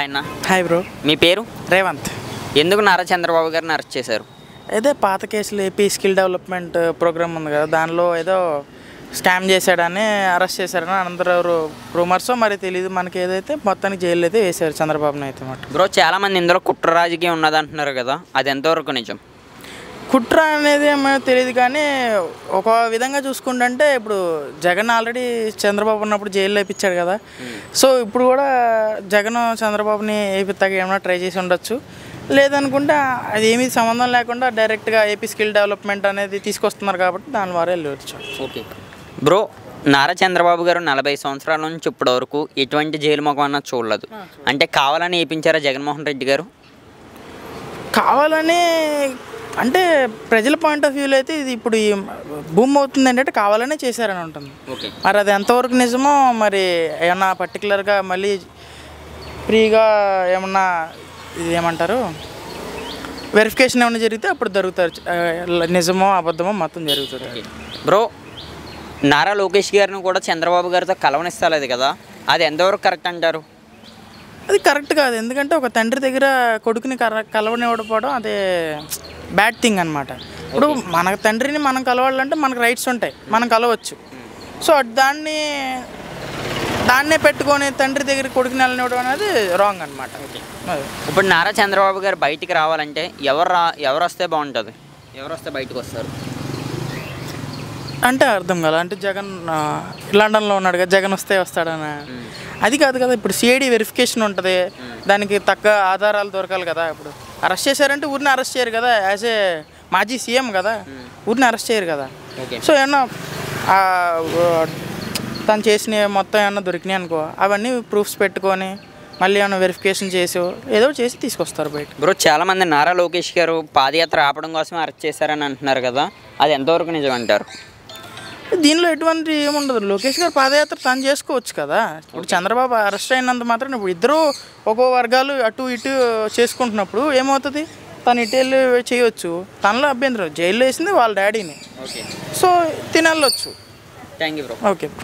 hi అన్న hi bro మీ పేరు రేవంత్ ఎందుకు నారా చంద్రబాబు గారిని అరెస్ట్ చేశారు అదే పాత కేసులు ఏపీ స్కిల్ డెవలప్మెంట్ ప్రోగ్రామ్ ఉంది కదా దానిలో ఏదో స్కామ్ చేశాడని అరెస్ట్ చేశారని అందరూ రూమర్స్ మరి తెలియదు మనకి ఏదైతే మొత్తానికి జైలు అయితే వేశారు చంద్రబాబుని అయితే మాట బ్రో చాలా మంది ఇందులో కుట్ర రాజకీయం ఉన్నది అంటున్నారు కదా అది ఎంతవరకు నిజం కుట్ర అనేది ఏమో తెలియదు కానీ ఒక విధంగా చూసుకుంటుంటే ఇప్పుడు జగన్ ఆల్రెడీ చంద్రబాబు ఉన్నప్పుడు జైల్లో వేయించాడు కదా సో ఇప్పుడు కూడా జగన్ చంద్రబాబుని వేపిస్తాక ఏమైనా ట్రై చేసి ఉండొచ్చు లేదనుకుంటే అది ఏమీ సంబంధం లేకుండా డైరెక్ట్గా ఏపీ స్కిల్ డెవలప్మెంట్ అనేది తీసుకొస్తున్నారు కాబట్టి దాని ద్వారా వెళ్ళవచ్చు ఓకే బ్రో నారా చంద్రబాబు గారు నలభై సంవత్సరాల నుంచి ఇప్పటి వరకు ఎటువంటి జైలు ముఖం అన్నది చూడలేదు అంటే కావాలని వేయించారా జగన్మోహన్ రెడ్డి గారు కావాలని అంటే ప్రజల పాయింట్ ఆఫ్ వ్యూలో అయితే ఇది ఇప్పుడు ఈ భూమి అవుతుంది ఏంటంటే కావాలనే చేశారని ఉంటుంది ఓకే మరి అది ఎంతవరకు నిజమో మరి ఏమన్నా పర్టికులర్గా మళ్ళీ ఫ్రీగా ఏమన్నా ఇది ఏమంటారు వెరిఫికేషన్ ఏమైనా జరిగితే అప్పుడు జరుగుతారు ఆ, నిజమో అబద్ధమో మొత్తం జరుగుతుంది బ్రో నారా లోకేష్ గారిని కూడా చంద్రబాబు గారితో కలవనిస్తలేదు కదా అది ఎంతవరకు కరెక్ట్ అంటారు అది కరెక్ట్ కాదు ఎందుకంటే ఒక తండ్రి దగ్గర కొడుకుని కర కలవనివ్వకపోవడం అదే బ్యాడ్ థింగ్ అనమాట ఇప్పుడు మన తండ్రిని మనం కలవాలంటే మనకు రైట్స్ ఉంటాయి మనం కలవచ్చు సో దాన్ని దాన్నే పెట్టుకొని తండ్రి దగ్గర కొడుకుని వెళ్ళనివ్వడం అనేది రాంగ్ అనమాట ఇప్పుడు నారా చంద్రబాబు గారు బయటికి రావాలంటే ఎవరు రా ఎవరు వస్తే బాగుంటుంది ఎవరు వస్తే బయటకు వస్తారు అంటే అర్థం కదా అంటే జగన్ ఆ, లండన్లో ఉన్నాడు కదా జగన్ వస్తే వస్తాడని అది కాదు కదా ఇప్పుడు సిఐడి వెరిఫికేషన్ ఉంటుంది దానికి తగ్గ ఆధారాలు దొరకాలి కదా ఇప్పుడు అరెస్ట్ చేశారంటే ఊరిని అరెస్ట్ చేయరు కదా యాజ్ ఏ మాజీ సీఎం కదా ఊరిని అరెస్ట్ చేయరు కదా ఓకే సో ఏమన్నా ఆ, ఆ, తను చేసిన మొత్తం ఏమన్నా దొరికినాయి అనుకో అవన్నీ ప్రూఫ్స్ పెట్టుకొని మళ్ళీ ఏమన్నా వెరిఫికేషన్ చేసి ఏదో ఒకటి చేసి తీసుకొస్తారు బయట బ్రో చాలా మంది నారా లోకేష్ గారు పాదయాత్ర ఆపడం కోసం అరెస్ట్ చేశారని అంటున్నారు కదా అది ఎంతవరకు నిజం అంటారు దీనిలో ఎటువంటి ఏముండదు లోకేష్ గారు పాదయాత్ర తను చేసుకోవచ్చు కదా ఇప్పుడు చంద్రబాబు అరెస్ట్ అయినంత మాత్రం ఇప్పుడు ఇద్దరు ఒక్కో వర్గాలు అటు ఇటు చేసుకుంటున్నప్పుడు ఏమవుతుంది తను ఇటు వెళ్ళి చేయొచ్చు తనలో అభ్యంతరం జైల్లో వేసింది వాళ్ళ డాడీని ఓకే సో తినెళ్ళొచ్చు థ్యాంక్ యూ బ్రో ఓకే